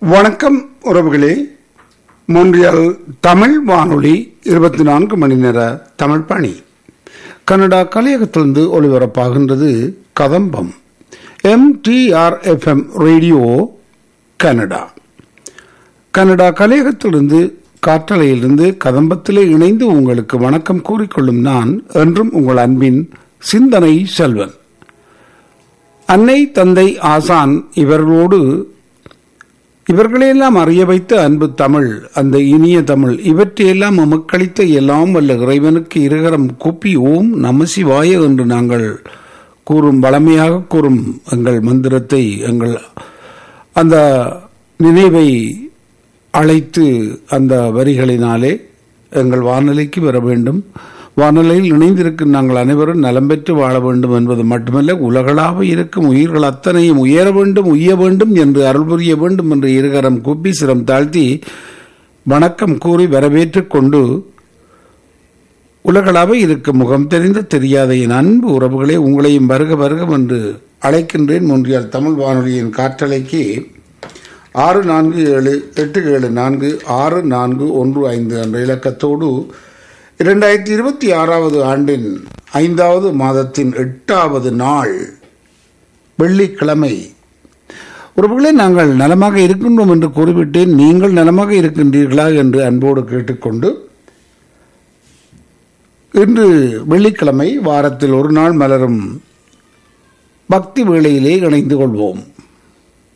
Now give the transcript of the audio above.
வணக்கம் உறவுகளே மொன்றியல் தமிழ் வானொலி இருபத்தி நான்கு மணி நேர தமிழ் பணி கனடா கலையகத்திலிருந்து ஒளிபரப்பாகின்றது கதம்பம் எம்டிஆர்எஃப்எம் ரேடியோ கனடா கனடா கலையகத்திலிருந்து காற்றலையிலிருந்து கதம்பத்திலே இணைந்து உங்களுக்கு வணக்கம் கூறிக்கொள்ளும் நான் என்றும் உங்கள் அன்பின் சிந்தனை செல்வன் அன்னை தந்தை ஆசான் இவர்களோடு இவர்களையெல்லாம் அறிய வைத்த அன்பு தமிழ் அந்த இனிய தமிழ் இவற்றையெல்லாம் நமக்களித்த எல்லாம் வல்ல இறைவனுக்கு இருகரம் கூப்பி ஓம் நமசிவாய என்று நாங்கள் கூறும் வளமையாக கூறும் எங்கள் மந்திரத்தை எங்கள் அந்த நினைவை அழைத்து அந்த வரிகளினாலே எங்கள் வானொலிக்கு வர வேண்டும் வானொலியில் இணைந்திருக்கும் நாங்கள் அனைவரும் நலம் பெற்று வாழ வேண்டும் என்பது மட்டுமல்ல உலகளாக இருக்கும் உயிர்கள் அத்தனையும் உயர வேண்டும் உய்ய வேண்டும் என்று அருள் புரிய வேண்டும் என்று இருகரம் குப்பி சிரம் தாழ்த்தி வணக்கம் கூறி வரவேற்றுக் கொண்டு உலகளவு இருக்கும் முகம் தெரிந்த தெரியாத என் அன்பு உறவுகளே உங்களையும் வருக வருக என்று அழைக்கின்றேன் முன்றியால் தமிழ் வானொலியின் காற்றலைக்கு ஆறு நான்கு ஏழு எட்டு ஏழு நான்கு ஆறு நான்கு ஒன்று ஐந்து என்ற இலக்கத்தோடு இரண்டாயிரத்தி இருபத்தி ஆறாவது ஆண்டின் ஐந்தாவது மாதத்தின் எட்டாவது நாள் வெள்ளிக்கிழமை உறவுகளே நாங்கள் நலமாக இருக்கின்றோம் என்று கூறிவிட்டேன் நீங்கள் நலமாக இருக்கின்றீர்களா என்று அன்போடு கேட்டுக்கொண்டு இன்று வெள்ளிக்கிழமை வாரத்தில் ஒரு நாள் மலரும் பக்தி வேளையிலே இணைந்து கொள்வோம்